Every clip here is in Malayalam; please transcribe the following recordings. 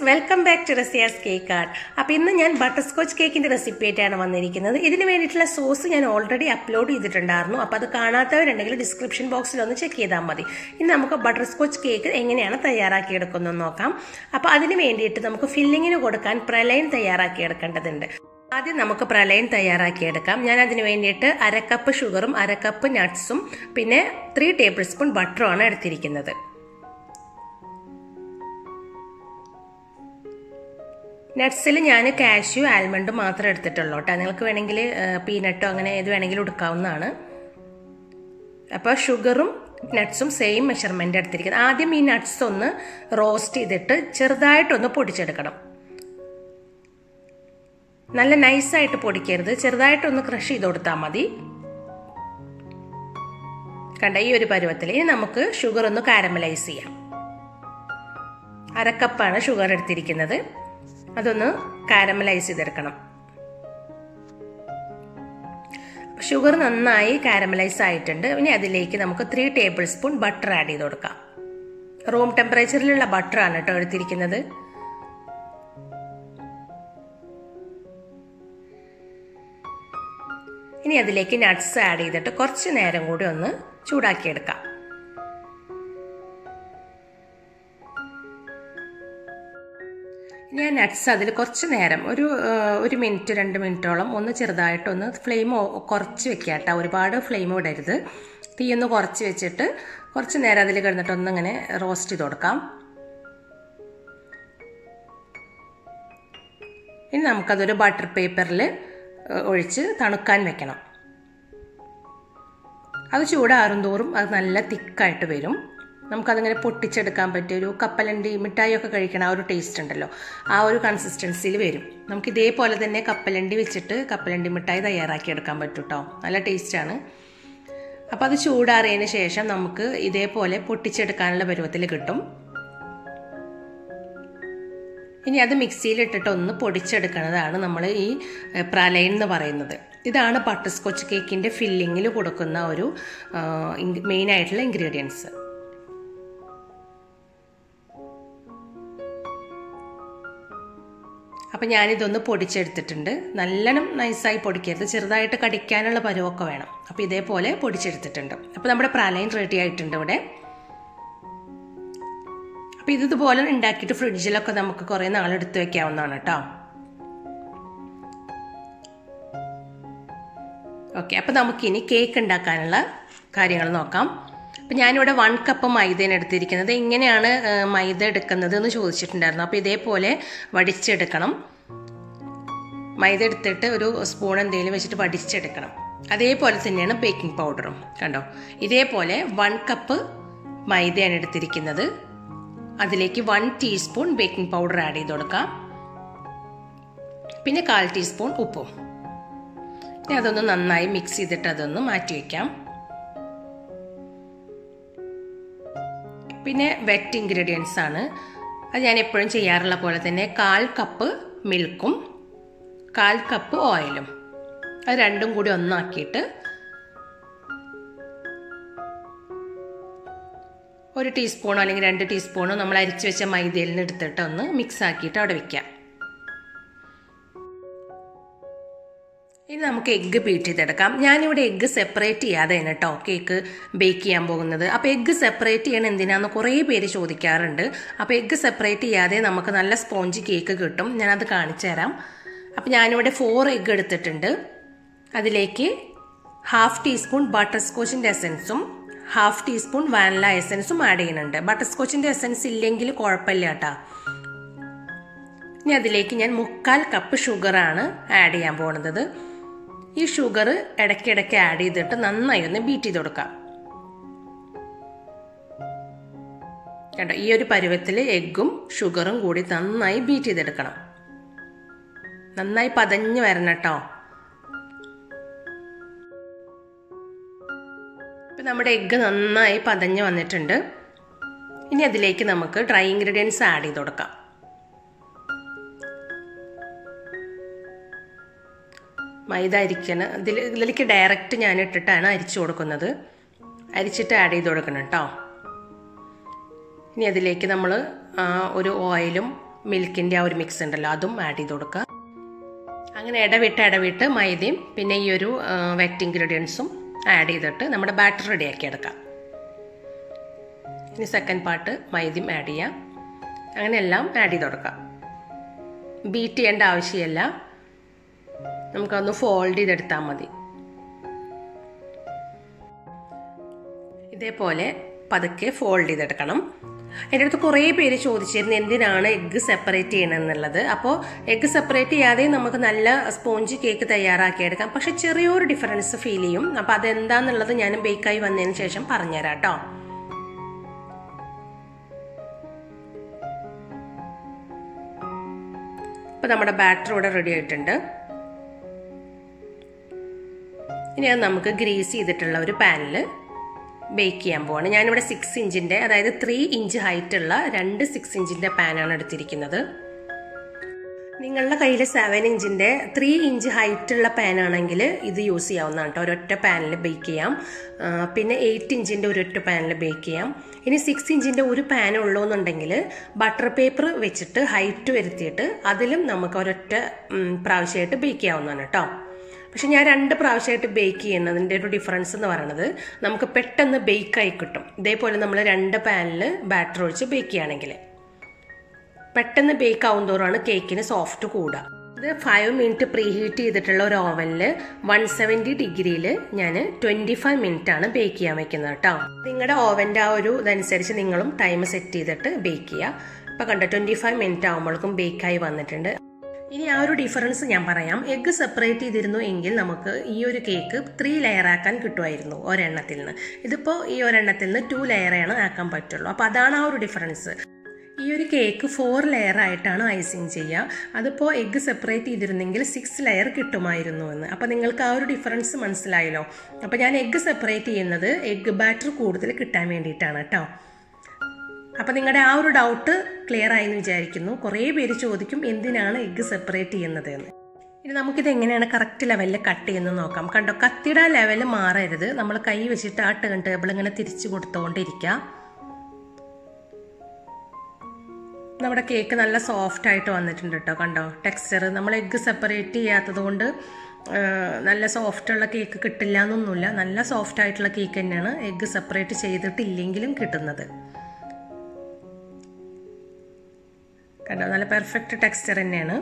welcome back to Raziya's cake art അപ്പോൾ ഇന്ന് ഞാൻ ബട്ടർ സ്കോച്ച് കേക്കിന്റെ റെസിപ്പി ആയിട്ടാണ് വന്നിരിക്കുന്നത് ഇതിന് വേണ്ടിയിട്ടുള്ള സോസ് ഞാൻ ഓൾറെഡി അപ്ലോഡ് ചെയ്തിട്ടുണ്ടായിരുന്നു അപ്പോൾ അത് കാണാത്തവരുണ്ടെങ്കിൽ ഡിസ്ക്രിപ്ഷൻ ബോക്സിൽ ഒന്ന് ചെക്ക് ചെയ്താൽ മതി ഇനി നമുക്ക് ബട്ടർ സ്കോച്ച് കേക്ക് എങ്ങനെയാണ് തയ്യാറാക്കിയെടുക്കുന്നത് നോക്കാം അപ്പോൾ അതിന് വേണ്ടിയിട്ട് നമുക്ക് ഫില്ലിങ്ങിന് കൊടുക്കാൻ പ്രലൈൻ തയ്യാറാക്കിയെടുക്കേണ്ടതുണ്ട് ആദ്യം നമുക്ക് പ്രലയൻ തയ്യാറാക്കിയെടുക്കാം ഞാൻ അതിന് വേണ്ടിയിട്ട് അരക്കപ്പ് ഷുഗറും അരക്കപ്പ് നട്ട്സും പിന്നെ ത്രീ ടേബിൾ സ്പൂൺ ബട്ടറുമാണ് എടുത്തിരിക്കുന്നത് നട്ട്സിൽ ഞാൻ കാഷ്യൂ ആൽമണ്ടും മാത്രമേ എടുത്തിട്ടുള്ളൂ കേട്ടോ നിങ്ങൾക്ക് വേണമെങ്കിൽ പീനട്ടോ അങ്ങനെ ഏത് വേണമെങ്കിലും എടുക്കാവുന്നതാണ് അപ്പോൾ ഷുഗറും നട്ട്സും സെയിം മെഷർമെൻ്റ് എടുത്തിരിക്കുന്നത് ആദ്യം ഈ നട്ട്സ് ഒന്ന് റോസ്റ്റ് ചെയ്തിട്ട് ചെറുതായിട്ടൊന്ന് പൊടിച്ചെടുക്കണം നല്ല നൈസായിട്ട് പൊടിക്കരുത് ചെറുതായിട്ടൊന്ന് ക്രഷ് ചെയ്ത് കൊടുത്താൽ മതി കണ്ട ഈ ഒരു പരുവത്തിൽ ഇനി നമുക്ക് ഷുഗർ ഒന്ന് കാരമലൈസ് ചെയ്യാം അരക്കപ്പാണ് ഷുഗർ എടുത്തിരിക്കുന്നത് അതൊന്ന് കാരമലൈസ് ചെയ്തെടുക്കണം ഷുഗർ നന്നായി കാരമലൈസ് ആയിട്ടുണ്ട് ഇനി അതിലേക്ക് നമുക്ക് three tablespoon butter add ചെയ്ത് കൊടുക്കാം റൂം ടെമ്പറേച്ചറിലുള്ള ബട്ടറാണ് കേട്ടോ എടുത്തിരിക്കുന്നത് ഇനി അതിലേക്ക് നട്ട്സ് ആഡ് ചെയ്തിട്ട് കുറച്ച് നേരം കൂടി ഒന്ന് ചൂടാക്കിയെടുക്കാം ഞാൻ നട്ട്സ് അതിൽ കുറച്ച് നേരം ഒരു ഒരു മിനിറ്റ് രണ്ട് മിനിറ്റോളം ഒന്ന് ചെറുതായിട്ടൊന്ന് ഫ്ലെയിം കുറച്ച് വെക്കുക കേട്ടോ ഒരുപാട് ഫ്ലെയിം വിടരുത് തീ ഒന്ന് കുറച്ച് വെച്ചിട്ട് കുറച്ച് നേരം അതിൽ കിടന്നിട്ട് ഒന്നിങ്ങനെ റോസ്റ്റ് ചെയ്ത് കൊടുക്കാം ഇനി നമുക്കതൊരു ബട്ടർ പേപ്പറിൽ ഒഴിച്ച് തണുക്കാൻ വെക്കണം അത് ചൂടാറും തോറും അത് നല്ല തിക്കായിട്ട് വരും നമുക്കതിങ്ങനെ പൊട്ടിച്ചെടുക്കാൻ പറ്റിയ ഒരു കപ്പലണ്ടി മിഠായിയൊക്കെ കഴിക്കണ ആ ഒരു ടേസ്റ്റ് ഉണ്ടല്ലോ ആ ഒരു കൺസിസ്റ്റൻസിയിൽ വരും നമുക്ക് ഇതേപോലെ തന്നെ കപ്പലണ്ടി വെച്ചിട്ട് കപ്പലണ്ടി മിഠായി തയ്യാറാക്കി എടുക്കാൻ പറ്റും കേട്ടോ നല്ല ടേസ്റ്റാണ് അപ്പോൾ അത് ചൂടാറിയതിന് ശേഷം നമുക്ക് ഇതേപോലെ പൊട്ടിച്ചെടുക്കാനുള്ള പരുവത്തിൽ കിട്ടും ഇനി അത് മിക്സിയിലിട്ടിട്ട് ഒന്ന് പൊടിച്ചെടുക്കുന്നതാണ് നമ്മൾ ഈ പ്രാലൈൻ എന്ന് പറയുന്നത് ഇതാണ് ബട്ടർ സ്കോച്ച് കേക്കിൻ്റെ ഫില്ലിങ്ങിൽ കൊടുക്കുന്ന ഒരു മെയിൻ ആയിട്ടുള്ള ഇൻഗ്രീഡിയൻസ് അപ്പം ഞാനിതൊന്ന് പൊടിച്ചെടുത്തിട്ടുണ്ട് നല്ലോണം നൈസായി പൊടിക്കരുത് ചെറുതായിട്ട് കടിക്കാനുള്ള പരുവൊക്കെ വേണം അപ്പോൾ ഇതേപോലെ പൊടിച്ചെടുത്തിട്ടുണ്ട് അപ്പോൾ നമ്മുടെ പ്രാലൈൻ റെഡി ആയിട്ടുണ്ട് ഇവിടെ അപ്പം ഇതുപോലെ ഉണ്ടാക്കിയിട്ട് ഫ്രിഡ്ജിലൊക്കെ നമുക്ക് കുറേ നാളെടുത്ത് വെക്കാവുന്നതാണ് കേട്ടോ ഓക്കെ അപ്പം നമുക്കിനി കേക്ക് ഉണ്ടാക്കാനുള്ള കാര്യങ്ങൾ നോക്കാം അപ്പം ഞാനിവിടെ വൺ കപ്പ് മൈദയാണ് എടുത്തിരിക്കുന്നത് എങ്ങനെയാണ് മൈദ എടുക്കുന്നത് എന്ന് ചോദിച്ചിട്ടുണ്ടായിരുന്നു അപ്പോൾ ഇതേപോലെ വടിച്ചെടുക്കണം മൈദ എടുത്തിട്ട് ഒരു സ്പൂൺ എന്തെങ്കിലും വെച്ചിട്ട് വടിച്ചെടുക്കണം അതേപോലെ തന്നെയാണ് ബേക്കിംഗ് പൗഡറും കണ്ടോ ഇതേപോലെ വൺ കപ്പ് മൈദയാണ് എടുത്തിരിക്കുന്നത് അതിലേക്ക് one teaspoon baking powder add ചെയ്ത് കൊടുക്കാം പിന്നെ കാൽ ടീസ്പൂൺ ഉപ്പും ഇനി അതൊന്ന് നന്നായി മിക്സ് ചെയ്തിട്ട് അതൊന്ന് മാറ്റി വയ്ക്കാം പിന്നെ വെറ്റ് ഇൻഗ്രീഡിയൻസ് ആണ് അത് ഞാൻ എപ്പോഴും ചെയ്യാറുള്ള പോലെ തന്നെ കാൽ കപ്പ് മിൽക്കും കാൽ കപ്പ് ഓയിലും അത് രണ്ടും കൂടി ഒന്നാക്കിയിട്ട് ഒരു ടീസ്പൂണോ അല്ലെങ്കിൽ രണ്ട് ടീസ്പൂണോ നമ്മൾ അരിച്ചു വെച്ച മൈദയിൽ നിന്ന് എടുത്തിട്ട് ഒന്ന് മിക്സ് ആക്കിയിട്ട് അവിടെ വെക്കാം ഇനി നമുക്ക് എഗ്ഗ് ബീറ്റ് ചെയ്തെടുക്കാം ഞാനിവിടെ എഗ്ഗ് സെപ്പറേറ്റ് ചെയ്യാതെയാണ് കേട്ടോ കേക്ക് ബേക്ക് ചെയ്യാൻ പോകുന്നത് അപ്പോൾ എഗ്ഗ് സെപ്പറേറ്റ് ചെയ്യണം എന്തിനാന്ന് കുറേ പേര് ചോദിക്കാറുണ്ട് അപ്പോൾ എഗ്ഗ് സെപ്പറേറ്റ് ചെയ്യാതെ നമുക്ക് നല്ല സ്പോഞ്ച് കേക്ക് കിട്ടും ഞാനത് കാണിച്ചു തരാം അപ്പോൾ ഞാനിവിടെ ഫോർ എഗ്ഗ് എടുത്തിട്ടുണ്ട് അതിലേക്ക് ഹാഫ് ടീസ്പൂൺ ബട്ടർ സ്കോച്ചിൻ്റെ എസൻസും ഹാഫ് ടീസ്പൂൺ വാനില എസൻസും ആഡ് ചെയ്യുന്നുണ്ട് ബട്ടർ സ്കോച്ചിൻ്റെ എസൻസ് ഇല്ലെങ്കിൽ കുഴപ്പമില്ല കേട്ടോ ഇനി അതിലേക്ക് ഞാൻ മുക്കാൽ കപ്പ് ഷുഗറാണ് ആഡ് ചെയ്യാൻ പോകുന്നത് ഈ ഷുഗർ ഇടയ്ക്കിടയ്ക്ക് ആഡ് ചെയ്തിട്ട് നന്നായി ഒന്ന് ബീറ്റ് ചെയ്ത് കൊടുക്കാം കേട്ടോ ഈ ഒരു പരുവത്തിൽ എഗ്ഗും ഷുഗറും കൂടി നന്നായി ബീറ്റ് ചെയ്തെടുക്കണം നന്നായി പതഞ്ഞ് വരണം കേട്ടോ ഇപ്പം നമ്മുടെ എഗ്ഗ് നന്നായി പതഞ്ഞ് വന്നിട്ടുണ്ട് ഇനി അതിലേക്ക് നമുക്ക് ഡ്രൈ ഇൻഗ്രീഡിയൻസ് ആഡ് ചെയ്ത് കൊടുക്കാം മൈദ അരിക്കണ ഇതിൽ ഇതിലേക്ക് ഡയറക്റ്റ് ഞാൻ ഇട്ടിട്ടാണ് അരിച്ചു കൊടുക്കുന്നത് അരിച്ചിട്ട് ആഡ് ചെയ്ത് കൊടുക്കണം കേട്ടോ ഇനി അതിലേക്ക് നമ്മൾ ഒരു ഓയിലും മിൽക്കിൻ്റെ ആ ഒരു മിക്സ് ഉണ്ടല്ലോ അതും ആഡ് ചെയ്ത് കൊടുക്കുക അങ്ങനെ ഇടവിട്ട് ഇടവിട്ട് മൈദയും പിന്നെ ഈ ഒരു വെറ്റ് ഇൻഗ്രീഡിയൻസും ആഡ് ചെയ്തിട്ട് നമ്മുടെ ബാറ്റർ റെഡിയാക്കി എടുക്കാം ഇനി സെക്കൻഡ് പാർട്ട് മൈദയും ആഡ് ചെയ്യാം അങ്ങനെ എല്ലാം ആഡ് ചെയ്ത് കൊടുക്കാം ബീറ്റ് ചെയ്യേണ്ട ആവശ്യമില്ല നമുക്കൊന്ന് ഫോൾഡ് ചെയ്തെടുത്താൽ മതി ഇതേപോലെ പതുക്കെ ഫോൾഡ് ചെയ്തെടുക്കണം എൻ്റെ അടുത്ത് കുറേ പേര് ചോദിച്ചിരുന്നു എന്തിനാണ് എഗ്ഗ് സെപ്പറേറ്റ് ചെയ്യണമെന്നുള്ളത് അപ്പോൾ എഗ്ഗ് സെപ്പറേറ്റ് ചെയ്യാതെ നമുക്ക് നല്ല സ്പോഞ്ച് കേക്ക് തയ്യാറാക്കിയെടുക്കാം പക്ഷെ ചെറിയൊരു ഡിഫറൻസ് ഫീൽ ചെയ്യും അപ്പോൾ അതെന്താന്നുള്ളത് ഞാൻ ബേക്കായി വന്നതിന് ശേഷം പറഞ്ഞുതരാം കേട്ടോ ഇപ്പം നമ്മുടെ ബാറ്റർ ഇവിടെ റെഡി ആയിട്ടുണ്ട് ഇനി അത് നമുക്ക് ഗ്രീസ് ചെയ്തിട്ടുള്ള ഒരു പാനിൽ ബേക്ക് ചെയ്യാൻ പോവാണ് ഞാനിവിടെ സിക്സ് ഇഞ്ചിൻ്റെ അതായത് ത്രീ ഇഞ്ച് ഹൈറ്റ് ഉള്ള രണ്ട് സിക്സ് ഇഞ്ചിൻ്റെ പാനാണ് എടുത്തിരിക്കുന്നത് നിങ്ങളുടെ കയ്യിൽ സെവൻ ഇഞ്ചിൻ്റെ ത്രീ ഇഞ്ച് ഹൈറ്റ് ഉള്ള പാനാണെങ്കിൽ ഇത് യൂസ് ചെയ്യാവുന്നതാണ് കേട്ടോ ഒരൊറ്റ പാനിൽ ബേക്ക് ചെയ്യാം പിന്നെ എയ്റ്റ് ഇഞ്ചിൻ്റെ ഒരൊറ്റ പാനിൽ ബേക്ക് ചെയ്യാം ഇനി സിക്സ് ഇഞ്ചിൻ്റെ ഒരു പാൻ ഉള്ളൂന്നുണ്ടെങ്കിൽ ബട്ടർ പേപ്പർ വെച്ചിട്ട് ഹൈറ്റ് വരുത്തിയിട്ട് അതിലും നമുക്ക് ഒരൊറ്റ പ്രാവശ്യമായിട്ട് ബേക്ക് ചെയ്യാവുന്നതാണ് കേട്ടോ പക്ഷെ ഞാൻ രണ്ട് പ്രാവശ്യമായിട്ട് ബേക്ക് ചെയ്യുന്നതിൻ്റെ ഒരു ഡിഫറൻസ് എന്ന് പറയുന്നത് നമുക്ക് പെട്ടെന്ന് ബേക്കായി കിട്ടും ഇതേപോലെ നമ്മൾ രണ്ട് പാനിൽ ബാറ്റർ ഒഴിച്ച് ബേക്ക് ചെയ്യുകയാണെങ്കിൽ പെട്ടെന്ന് ബേക്ക് ആവും തോറാണ് കേക്കിന് സോഫ്റ്റ് കൂടുക ഇത് ഫൈവ് മിനിറ്റ് പ്രീ ഹീറ്റ് ചെയ്തിട്ടുള്ള ഒരു ഓവനിൽ വൺ സെവൻറ്റി ഡിഗ്രിയിൽ ഞാൻ ട്വൻറ്റി ഫൈവ് മിനിറ്റ് ആണ് ബേക്ക് ചെയ്യാൻ വെക്കുന്നത് കേട്ടോ നിങ്ങളുടെ ഓവൻ്റെ ആ ഒരു ഇതനുസരിച്ച് നിങ്ങളും ടൈം സെറ്റ് ചെയ്തിട്ട് ബേക്ക് ചെയ്യുക ഇപ്പം കണ്ടോ ട്വൻറ്റി ഫൈവ് മിനിറ്റ് ആകുമ്പോഴേക്കും ബേക്കായി വന്നിട്ടുണ്ട് ഇനി ആ ഒരു ഡിഫറൻസ് ഞാൻ പറയാം എഗ്ഗ് സെപ്പറേറ്റ് ചെയ്തിരുന്നു എങ്കിൽ നമുക്ക് ഈ ഒരു കേക്ക് ത്രീ ലെയർ ആക്കാൻ കിട്ടുമായിരുന്നു ഒരെണ്ണത്തിൽ നിന്ന് ഇതിപ്പോൾ ഈ ഒരെണ്ണത്തിൽ നിന്ന് ടു ലെയറാണ് ആക്കാൻ പറ്റുള്ളൂ അപ്പോൾ അതാണ് ആ ഒരു ഡിഫറൻസ് ഈ ഒരു കേക്ക് ഫോർ ലെയർ ആയിട്ടാണ് ഐസിങ് ചെയ്യുക അതിപ്പോൾ എഗ്ഗ് സെപ്പറേറ്റ് ചെയ്തിരുന്നെങ്കിൽ സിക്സ് ലെയർ കിട്ടുമായിരുന്നു എന്ന് അപ്പോൾ നിങ്ങൾക്ക് ആ ഒരു ഡിഫറൻസ് മനസ്സിലായല്ലോ അപ്പോൾ ഞാൻ എഗ്ഗ് സെപ്പറേറ്റ് ചെയ്യുന്നത് എഗ്ഗ് ബാറ്റർ കൂടുതൽ കിട്ടാൻ വേണ്ടിയിട്ടാണ് കേട്ടോ അപ്പോൾ നിങ്ങളുടെ ആ ഒരു ഡൗട്ട് ക്ലിയർ ആയി എന്ന് വിചാരിക്കുന്നു കുറേ പേര് ചോദിക്കും എന്തിനാണ് എഗ്ഗ് സെപ്പറേറ്റ് ചെയ്യുന്നത് എന്ന് ഇനി നമുക്കിത് എങ്ങനെയാണ് കറക്റ്റ് ലെവലിൽ കട്ട് ചെയ്യുന്നത് നോക്കാം കണ്ടോ കത്തിയുടെ ലെവൽ മാറരുത് നമ്മൾ കൈ വെച്ചിട്ട് ആ ടേൺ ടേബിൾ ഇങ്ങനെ തിരിച്ചു കൊടുത്തുകൊണ്ടിരിക്കുക നമ്മുടെ കേക്ക് നല്ല സോഫ്റ്റ് ആയിട്ട് വന്നിട്ടുണ്ട് കേട്ടോ കണ്ടോ ടെക്സ്ചർ നമ്മൾ എഗ്ഗ് സെപ്പറേറ്റ് ചെയ്യാത്തത് കൊണ്ട് നല്ല സോഫ്റ്റുള്ള കേക്ക് കിട്ടില്ല എന്നൊന്നുമില്ല നല്ല സോഫ്റ്റ് ആയിട്ടുള്ള കേക്ക് തന്നെയാണ് എഗ്ഗ് സെപ്പറേറ്റ് ചെയ്തിട്ടില്ലെങ്കിലും കിട്ടുന്നത് കണ്ടോ നല്ല പെർഫെക്റ്റ് ടെക്സ്ചർ തന്നെയാണ്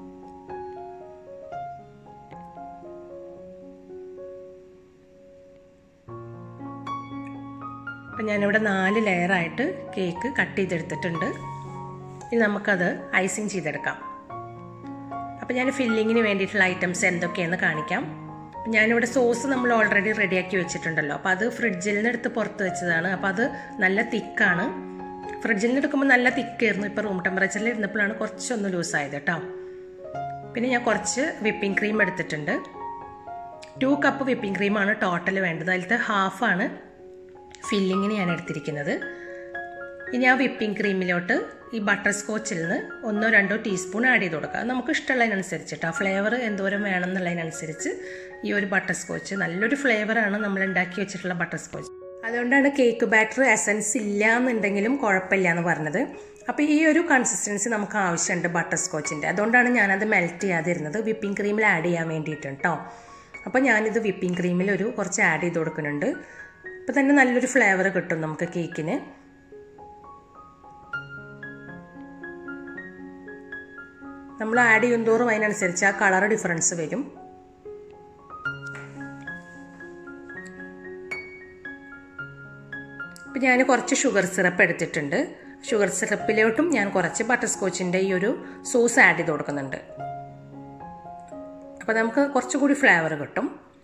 അപ്പം ഞാനിവിടെ നാല് ലെയറായിട്ട് കേക്ക് കട്ട് ചെയ്തെടുത്തിട്ടുണ്ട് ഇനി നമുക്കത് ഐസിങ് ചെയ്തെടുക്കാം അപ്പം ഞാൻ ഫില്ലിങ്ങിന് വേണ്ടിയിട്ടുള്ള ഐറ്റംസ് എന്തൊക്കെയാണെന്ന് കാണിക്കാം ഞാനിവിടെ സോസ് നമ്മൾ ഓൾറെഡി റെഡിയാക്കി വെച്ചിട്ടുണ്ടല്ലോ അപ്പോൾ അത് ഫ്രിഡ്ജിൽ നിന്ന് എടുത്ത് പുറത്ത് വെച്ചതാണ് അപ്പോൾ അത് നല്ല തിക്കാണ് ഫ്രിഡ്ജിൽ നിന്ന് എടുക്കുമ്പോൾ നല്ല തിക്കായിരുന്നു ഇപ്പോൾ റൂം ടെമ്പറേച്ചറിൽ ഇരുന്നപ്പോഴാണ് കുറച്ചൊന്ന് ലൂസായത് കേട്ടോ പിന്നെ ഞാൻ കുറച്ച് വിപ്പിംഗ് ക്രീം എടുത്തിട്ടുണ്ട് ടു കപ്പ് വിപ്പിംഗ് ക്രീമാണ് ടോട്ടൽ വേണ്ടത് അതിലത്തെ ഹാഫാണ് ഫില്ലിങ്ങിന് ഞാൻ എടുത്തിരിക്കുന്നത് ഇനി ആ വിപ്പിംഗ് ക്രീമിലോട്ട് ഈ ബട്ടർ സ്കോച്ചിൽ നിന്ന് ഒന്നോ രണ്ടോ ടീസ്പൂൺ ആഡ് ചെയ്ത് കൊടുക്കുക നമുക്ക് ഇഷ്ടമുള്ളതിനനുസരിച്ചിട്ട് ആ ഫ്ലേവർ എന്തോരം വേണം എന്നുള്ളതിനനുസരിച്ച് ഈ ഒരു ബട്ടർ സ്കോച്ച് നല്ലൊരു ഫ്ലേവറാണ് നമ്മൾ ഉണ്ടാക്കി വെച്ചിട്ടുള്ള ബട്ടർ സ്കോച്ച് അതുകൊണ്ടാണ് കേക്ക് ബാറ്റർ എസൻസ് ഇല്ല എന്നുണ്ടെങ്കിലും കുഴപ്പമില്ല എന്ന് പറഞ്ഞത് അപ്പോൾ ഈ ഒരു കൺസിസ്റ്റൻസി നമുക്ക് ആവശ്യമുണ്ട് ബട്ടർ സ്കോച്ചിൻ്റെ അതുകൊണ്ടാണ് ഞാനത് മെൽറ്റ് ചെയ്യാതിരുന്നത് വിപ്പിംഗ് ക്രീമിൽ ആഡ് ചെയ്യാൻ വേണ്ടിയിട്ട് കേട്ടോ അപ്പോൾ ഞാനിത് വിപ്പിംഗ് ക്രീമിൽ ഒരു കുറച്ച് ആഡ് ചെയ്ത് കൊടുക്കുന്നുണ്ട് അപ്പോൾ തന്നെ നല്ലൊരു ഫ്ലേവർ കിട്ടും നമുക്ക് കേക്കിന് നമ്മൾ ആഡ് ചെയ്യും തോറും അതിനനുസരിച്ച് ആ കളർ ഡിഫറൻസ് വരും ഇപ്പം ഞാൻ കുറച്ച് ഷുഗർ സിറപ്പ് എടുത്തിട്ടുണ്ട് ഷുഗർ സിറപ്പിലോട്ടും ഞാൻ കുറച്ച് ബട്ടർ സ്കോച്ചിൻ്റെ ഈ ഒരു സോസ് ആഡ് ചെയ്ത് കൊടുക്കുന്നുണ്ട് അപ്പോൾ നമുക്ക് കുറച്ചുകൂടി ഫ്ലേവർ കിട്ടും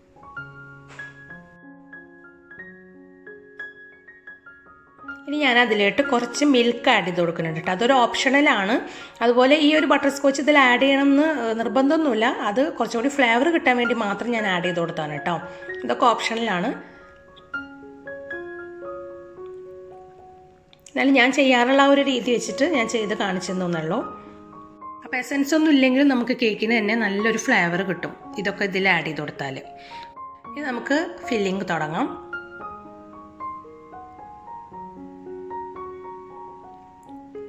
ഇനി ഞാൻ അതിലോട്ട് കുറച്ച് മിൽക്ക് ആഡ് ചെയ്ത് കൊടുക്കുന്നുണ്ട് കേട്ടോ അതൊരു ഓപ്ഷണലാണ് അതുപോലെ ഈ ഒരു ബട്ടർ സ്കോച്ച് ഇതിൽ ആഡ് ചെയ്യണമെന്ന് നിർബന്ധമൊന്നുമില്ല അത് കുറച്ചുകൂടി ഫ്ലേവർ കിട്ടാൻ വേണ്ടി മാത്രം ഞാൻ ആഡ് ചെയ്ത് കൊടുത്താണ് കേട്ടോ ഇതൊക്കെ ഓപ്ഷണലാണ് എന്നാലും ഞാൻ ചെയ്യാറുള്ള ആ ഒരു രീതി വെച്ചിട്ട് ഞാൻ ചെയ്ത് കാണിച്ചെന്നുള്ളൂ അപ്പോൾ എസൻസ് ഒന്നും ഇല്ലെങ്കിലും നമുക്ക് കേക്കിന് തന്നെ നല്ലൊരു ഫ്ലേവർ കിട്ടും ഇതൊക്കെ ഇതിൽ ആഡ് ചെയ്ത് കൊടുത്താൽ ഇനി നമുക്ക് ഫില്ലിങ് തുടങ്ങാം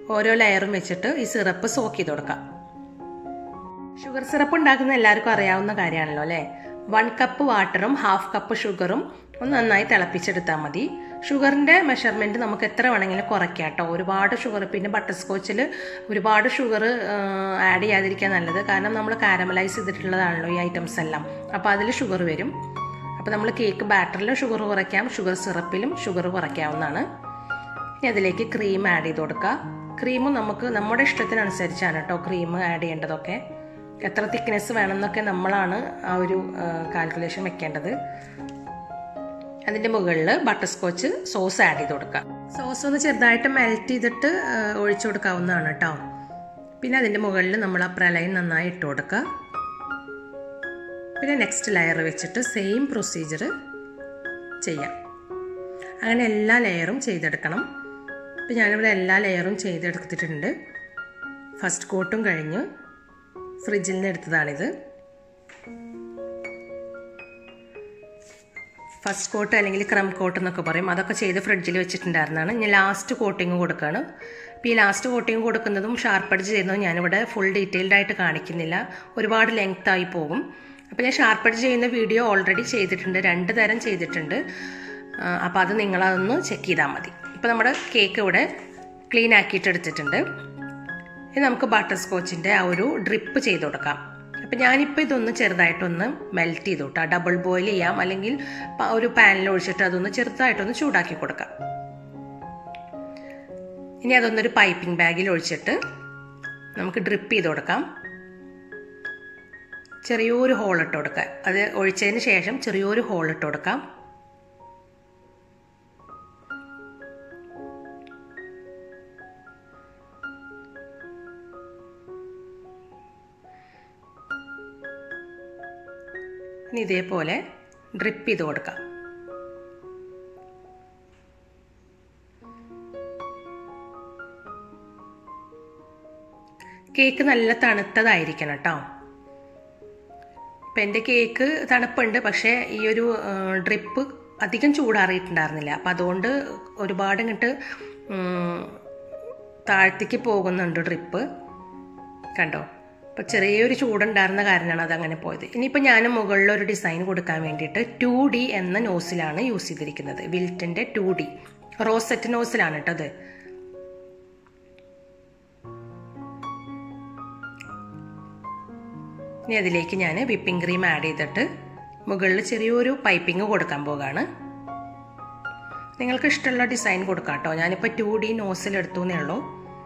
ഓരോ ലെയറും വെച്ചിട്ട് ഈ സിറപ്പ് സോക്ക് ചെയ്ത് കൊടുക്കാം ഷുഗർ സിറപ്പ് ഉണ്ടാക്കുന്ന എല്ലാവർക്കും അറിയാവുന്ന കാര്യമാണല്ലോ അല്ലേ വൺ കപ്പ് വാട്ടറും ഹാഫ് കപ്പ് ഷുഗറും ഒന്ന് നന്നായി തിളപ്പിച്ചെടുത്താൽ മതി ഷുഗറിൻ്റെ മെഷർമെൻറ്റ് നമുക്ക് എത്ര വേണമെങ്കിലും കുറയ്ക്കാം കേട്ടോ ഒരുപാട് ഷുഗർ പിന്നെ ബട്ടർ സ്കോച്ചിൽ ഒരുപാട് ഷുഗർ ആഡ് ചെയ്യാതിരിക്കാൻ നല്ലത് കാരണം നമ്മൾ കാരമലൈസ് ചെയ്തിട്ടുള്ളതാണല്ലോ ഈ ഐറ്റംസ് എല്ലാം അപ്പോൾ അതിൽ ഷുഗർ വരും അപ്പോൾ നമ്മൾ കേക്ക് ബാറ്ററിലും ഷുഗർ കുറയ്ക്കാം ഷുഗർ സിറപ്പിലും ഷുഗർ കുറയ്ക്കാവുന്നതാണ് ഇനി അതിലേക്ക് ക്രീം ആഡ് ചെയ്ത് കൊടുക്കുക ക്രീമും നമുക്ക് നമ്മുടെ ഇഷ്ടത്തിനനുസരിച്ചാണ് കേട്ടോ ക്രീം ആഡ് ചെയ്യേണ്ടതൊക്കെ എത്ര തിക്നെസ് വേണമെന്നൊക്കെ നമ്മളാണ് ആ ഒരു കാൽക്കുലേഷൻ വെക്കേണ്ടത് അതിൻ്റെ മുകളിൽ ബട്ടർ സ്കോച്ച് സോസ് ആഡ് ചെയ്ത് കൊടുക്കുക സോസ് ഒന്ന് ചെറുതായിട്ട് മെൽറ്റ് ചെയ്തിട്ട് ഒഴിച്ചു കൊടുക്കാവുന്നതാണ് കേട്ടോ പിന്നെ അതിൻ്റെ മുകളിൽ നമ്മൾ ആ പ്രലയം നന്നായി ഇട്ട് കൊടുക്കുക പിന്നെ നെക്സ്റ്റ് ലെയർ വെച്ചിട്ട് സെയിം പ്രൊസീജിയർ ചെയ്യാം അങ്ങനെ എല്ലാ ലെയറും ചെയ്തെടുക്കണം ഇപ്പം ഞാനിവിടെ എല്ലാ ലെയറും ചെയ്തെടുത്തിട്ടുണ്ട് ഫസ്റ്റ് കോട്ടും കഴിഞ്ഞ് ഫ്രിഡ്ജിൽ നിന്ന് എടുത്തതാണിത് ഫസ്റ്റ് കോട്ട് അല്ലെങ്കിൽ ക്രം കോട്ട് എന്നൊക്കെ പറയും അതൊക്കെ ചെയ്ത് ഫ്രിഡ്ജിൽ വെച്ചിട്ടുണ്ടായിരുന്നതാണ് ഞാൻ ലാസ്റ്റ് കോട്ടിങ് കൊടുക്കുകയാണ് അപ്പോൾ ഈ ലാസ്റ്റ് കോട്ടിങ് കൊടുക്കുന്നതും ഷാർപ്പടിച്ച് ചെയ്യുന്നതും ഞാനിവിടെ ഫുൾ ഡീറ്റെയിൽഡ് ആയിട്ട് കാണിക്കുന്നില്ല ഒരുപാട് ലെങ്ത് ആയി പോകും അപ്പോൾ ഞാൻ ഷാർപ്പടിച്ച് ചെയ്യുന്ന വീഡിയോ ഓൾറെഡി ചെയ്തിട്ടുണ്ട് രണ്ട് തരം ചെയ്തിട്ടുണ്ട് അപ്പോൾ അത് നിങ്ങളതൊന്ന് ചെക്ക് ചെയ്താൽ മതി ഇപ്പോൾ നമ്മുടെ കേക്ക് ഇവിടെ ക്ലീൻ ആക്കിയിട്ട് എടുത്തിട്ടുണ്ട് ഇനി നമുക്ക് ബട്ടർ സ്കോച്ചിൻ്റെ ആ ഒരു ഡ്രിപ്പ് ചെയ്ത് കൊടുക്കാം അപ്പം ഞാനിപ്പോൾ ഇതൊന്ന് ചെറുതായിട്ടൊന്ന് മെൽറ്റ് ചെയ്തു കേട്ടോ ഡബിൾ ബോയിൽ ചെയ്യാം അല്ലെങ്കിൽ ഒരു പാനിൽ ഒഴിച്ചിട്ട് അതൊന്ന് ചെറുതായിട്ടൊന്ന് ചൂടാക്കി കൊടുക്കാം ഇനി അതൊന്നൊരു പൈപ്പിംഗ് ബാഗിൽ ഒഴിച്ചിട്ട് നമുക്ക് ഡ്രിപ്പ് ചെയ്ത് കൊടുക്കാം ചെറിയൊരു ഹോൾ ഇട്ട് കൊടുക്കാം അത് ഒഴിച്ചതിന് ശേഷം ചെറിയൊരു ഹോൾ ഇട്ട് കൊടുക്കാം ഇനി ഇതേപോലെ ഡ്രിപ്പ് ചെയ്ത് കൊടുക്കാം കേക്ക് നല്ല തണുത്തതായിരിക്കണം കേട്ടോ ഇപ്പം എൻ്റെ കേക്ക് തണുപ്പുണ്ട് പക്ഷേ ഈ ഒരു ഡ്രിപ്പ് അധികം ചൂടാറിയിട്ടുണ്ടായിരുന്നില്ല അപ്പം അതുകൊണ്ട് ഒരുപാട് ഇങ്ങോട്ട് താഴത്തേക്ക് പോകുന്നുണ്ട് ഡ്രിപ്പ് കണ്ടോ അപ്പോൾ ചെറിയൊരു ചൂടുണ്ടായിരുന്ന കാരണമാണ് അത് അങ്ങനെ പോയത് ഇനിയിപ്പോൾ ഞാൻ മുകളിൽ ഒരു ഡിസൈൻ കൊടുക്കാൻ വേണ്ടിയിട്ട് ടു ഡി എന്ന നോസിലാണ് യൂസ് ചെയ്തിരിക്കുന്നത് വിൽറ്റിൻ്റെ ടു ഡി റോസെറ്റ് നോസിലാണ് കേട്ടോ അത് ഇനി അതിലേക്ക് ഞാൻ വിപ്പിംഗ് ക്രീം ആഡ് ചെയ്തിട്ട് മുകളിൽ ചെറിയൊരു പൈപ്പിംഗ് കൊടുക്കാൻ പോകാണ് നിങ്ങൾക്ക് ഇഷ്ടമുള്ള ഡിസൈൻ കൊടുക്കാം കേട്ടോ ഞാനിപ്പോൾ ടു ഡി നോസിൽ എടുത്തു എന്നേ ഉള്ളൂ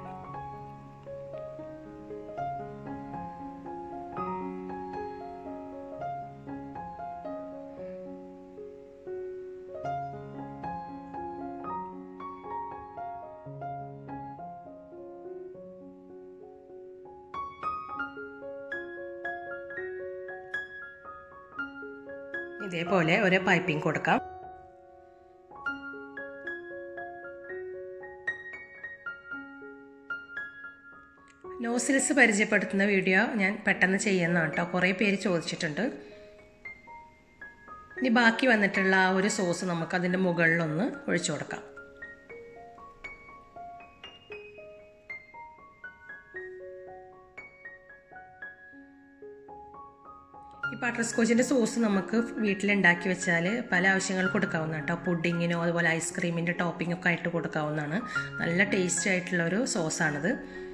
ഇതേപോലെ ഒരു പൈപ്പിംഗ് കൊടുക്കാം നോസിൽസ് പരിചയപ്പെടുത്തുന്ന വീഡിയോ ഞാൻ പെട്ടെന്ന് ചെയ്യുന്നതാണ് കേട്ടോ കുറേ പേര് ചോദിച്ചിട്ടുണ്ട് ഇനി ബാക്കി വന്നിട്ടുള്ള ആ ഒരു സോസ് നമുക്ക് അതിൻ്റെ മുകളിലൊന്ന് ഒഴിച്ചു കൊടുക്കാം ഈ ബട്ടർ സ്കോച്ചിൻ്റെ സോസ് നമുക്ക് വീട്ടിലുണ്ടാക്കി വെച്ചാൽ പല ആവശ്യങ്ങൾക്ക് കൊടുക്കാവുന്ന കേട്ടോ പുഡിങ്ങിനോ അതുപോലെ ഐസ്ക്രീമിൻ്റെ ടോപ്പിംഗ് ഒക്കെ ആയിട്ട് കൊടുക്കാവുന്നതാണ് നല്ല ടേസ്റ്റി ആയിട്ടുള്ള ഒരു സോസാണിത്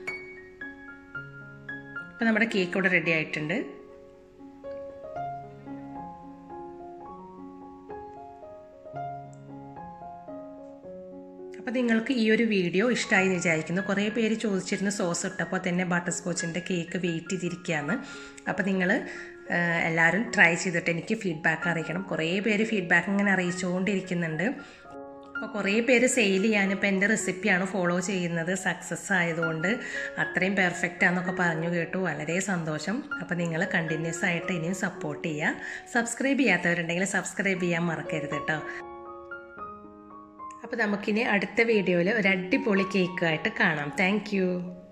അപ്പോൾ നമ്മുടെ കേക്ക് ഇവിടെ റെഡി ആയിട്ടുണ്ട് അപ്പോൾ നിങ്ങൾക്ക് ഈ ഒരു വീഡിയോ ഇഷ്ടമായി എന്ന് വിചാരിക്കുന്നു കുറേ പേര് ചോദിച്ചിരുന്നു സോസ് ഇട്ടപ്പോൾ തന്നെ ബട്ടർ സ്കോച്ചിൻ്റെ കേക്ക് വെയിറ്റ് ചെയ്തിരിക്കുകയാണ് അപ്പോൾ നിങ്ങൾ എല്ലാവരും ട്രൈ ചെയ്തിട്ട് എനിക്ക് ഫീഡ്ബാക്ക് അറിയിക്കണം കുറേ പേര് ഫീഡ്ബാക്ക് ഇങ്ങനെ അറിയിച്ചുകൊണ്ടിരിക്കുന്നുണ്ട് അപ്പോൾ കുറേ പേര് സെയിൽ ചെയ്യാൻ ഇപ്പോൾ എൻ്റെ റെസിപ്പിയാണ് ഫോളോ ചെയ്യുന്നത് സക്സസ് ആയതുകൊണ്ട് അത്രയും പെർഫെക്റ്റ് ആണെന്നൊക്കെ പറഞ്ഞു കേട്ടു വളരെ സന്തോഷം അപ്പോൾ നിങ്ങൾ കണ്ടിന്യൂസ് ആയിട്ട് ഇനിയും സപ്പോർട്ട് ചെയ്യുക സബ്സ്ക്രൈബ് ചെയ്യാത്തവരുണ്ടെങ്കിൽ സബ്സ്ക്രൈബ് ചെയ്യാൻ മറക്കരുത് കേട്ടോ അപ്പോൾ നമുക്കിനി അടുത്ത വീഡിയോയിൽ ഒരു അടിപൊളി കേക്കുമായിട്ട് കാണാം താങ്ക്